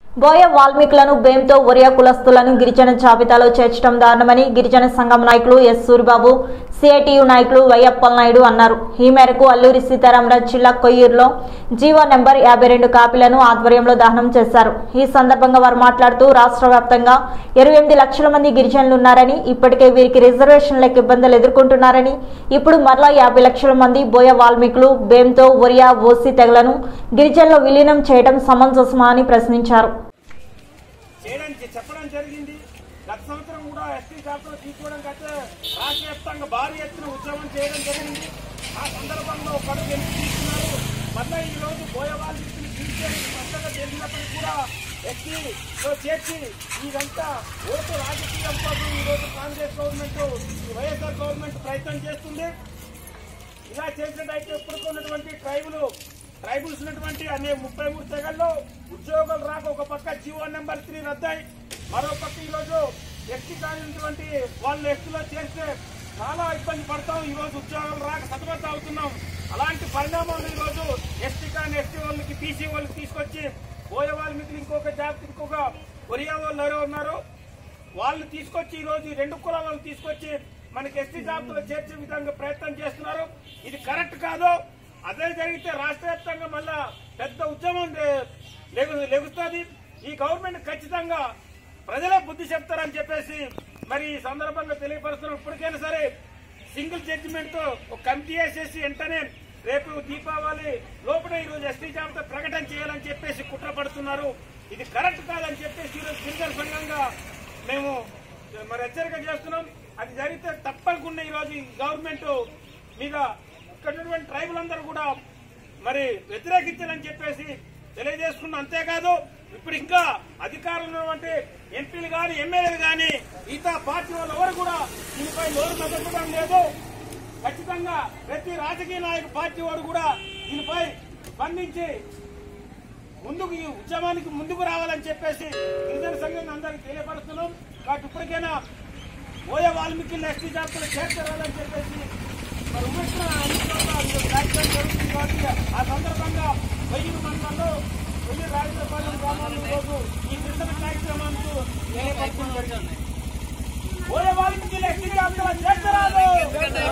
బోయ వాల్మీకులను బేంతో ఒరియా కులస్తులను గిరిజన జాబితాలో చేర్చడం దారుణమని గిరిజన సంఘం నాయకులు ఎస్ సూరిబాబు సిఐటియు నాయకులు వైయప్పల్ నాయుడు అన్నారు ఈ మేరకు అల్లూరి సీతారామరాజు జిల్లా కొయ్యూరులో జీవో నెంబర్ యాభై రెండు కాపీలను ఆధ్వర్యంలో దహనం చేశారు ఈ సందర్భంగా వారు మాట్లాడుతూ రాష్ట్ర వ్యాప్తంగా ఇరవై ఎనిమిది లక్షల మంది గిరిజనులు ఉన్నారని ఇప్పటికే వీరికి రిజర్వేషన్లకు ఇబ్బందులు ఎదుర్కొంటున్నారని ఇప్పుడు మరలా యాభై లక్షల మంది బోయ వాల్మీకులు బేంతో ఒరియా ఓసీ తెగలను గిరిజనులో విలీనం చేయడం సమంజసమా అని ప్రశ్నించారు చేయడానికి చెప్పడం జరిగింది గత సంవత్సరం కూడా ఎస్టీ జాబితాలో తీసుకోవడం అయితే రాష్ట్ర వ్యాప్తంగా భారీ ఎత్తున ఉద్యమం చేయడం జరిగింది ఆ సందర్భంలో కడుపు ఎందుకు తీసుకున్నారు మళ్ళీ ఈ రోజు బోయవాళ్ళు తీసేది స్పష్టంగా తెలిసినప్పటికీ కూడా ఎస్టీలో చేర్చి ఇదంతా ఓటు రాజకీయం కోసం ఈ రోజు కాంగ్రెస్ గవర్నమెంట్ ఈ వైఎస్ఆర్ గవర్నమెంట్ ప్రయత్నం చేస్తుంది ఇలా చేసినట్టయితే ఇప్పుడున్నటువంటి ట్రైబులు ట్రైబుల్స్ ఉన్నటువంటి అనే ముప్పై మూడు తెగల్లో ఉద్యోగాలు రాక ఒక పక్క జీవో నెంబర్ త్రీ రద్దాయి మరో పక్క ఈరోజు ఎస్టీ కానిటువంటి వాళ్ళు ఎస్టీలో చేస్తే చాలా ఇబ్బంది పడతాం ఈ రోజు ఉద్యోగాలు రాక సతమత అవుతున్నాం అలాంటి పరిణామాలు ఈ రోజు ఎస్టీ కాని ఎస్టీ వాళ్ళకి బీసీ వాళ్ళకి తీసుకొచ్చి పోయే వాళ్ళకి ఇంకొక జాబ్ ఇంకొక ఒరియా వాళ్ళు ఎవరో ఉన్నారు వాళ్ళు తీసుకొచ్చి ఈ రోజు ఈ రెండు కులాలను తీసుకొచ్చి మనకి ఎస్టీ జాబితాలో చేర్చే విధంగా ప్రయత్నం చేస్తున్నారు ఇది కరెక్ట్ కాదు అదే జరిగితే రాష్ట్ర వ్యాప్తంగా మళ్ళా పెద్ద ఉద్యమం లే- లెగు- లెగుస్తుంది ఈ గవర్నమెంట్ ఖచ్చితంగా ప్రజలే బుద్ధి చెప్తారని చెప్పేసి మరి ఈ సందర్భంగా తెలియపరుస్తున్నాం ఇప్పటికైనా సరే సింగిల్ జడ్జిమెంట్ తో ఒక కమిటీ వేసేసి వెంటనే రేపు దీపావళి లోపల ఈ రోజు ఎస్టీ జాబితా ప్రకటన చేయాలని చెప్పేసి కుట్ర పడుతున్నారు ఇది కరెక్ట్ కాదని చెప్పేసి ఈరోజు గిరిజన సంఘంగా మేము మరి హెచ్చరిక చేస్తున్నాం అది జరిగితే తప్పకుండా ఈ రోజు ఈ గవర్నమెంట్ మీద ఇక్కడ ఉన్నటువంటి ట్రైబుల్ అందరూ కూడా మరి వ్యతిరేకించాలని చెప్పేసి తెలియజేసుకున్నాం అంతేకాదు ఇప్పుడు ఇంకా అధికారంలో ఉన్నటువంటి ఎంపీలు కానీ ఎమ్మెల్యేలు కానీ మిగతా పార్టీ వాళ్ళు ఎవరు కూడా దీనిపై నోరు మెదపడం లేదు ఖచ్చితంగా ప్రతి రాజకీయ నాయక పార్టీ వాడు కూడా దీనిపై స్పందించి ముందుకు ఈ ఉద్యమానికి ముందుకు రావాలని చెప్పేసి గిరిజన సంఘం అందరికి తెలియపరుస్తున్నాం కాబట్టి ఇప్పటికైనా ఓయే వాల్మీకి ఎస్టీ జాబితాలో చేర్చాలని చెప్పేసి మరి ఉమ్మేశ్వర అన్ని చోట్ల ఇది కార్యక్రమం జరుగుతుంది కాబట్టి ఆ సందర్భంగా వెయ్యి మండలంలో వెయ్యి రాజపాలెం గ్రామాల్లో రోజు ఈ గిరిజన కార్యక్రమానికి తెలియపరచడం జరిగింది ఓయే వాల్మీకి ఎస్టీ జాబితాలో చేర్చరాదు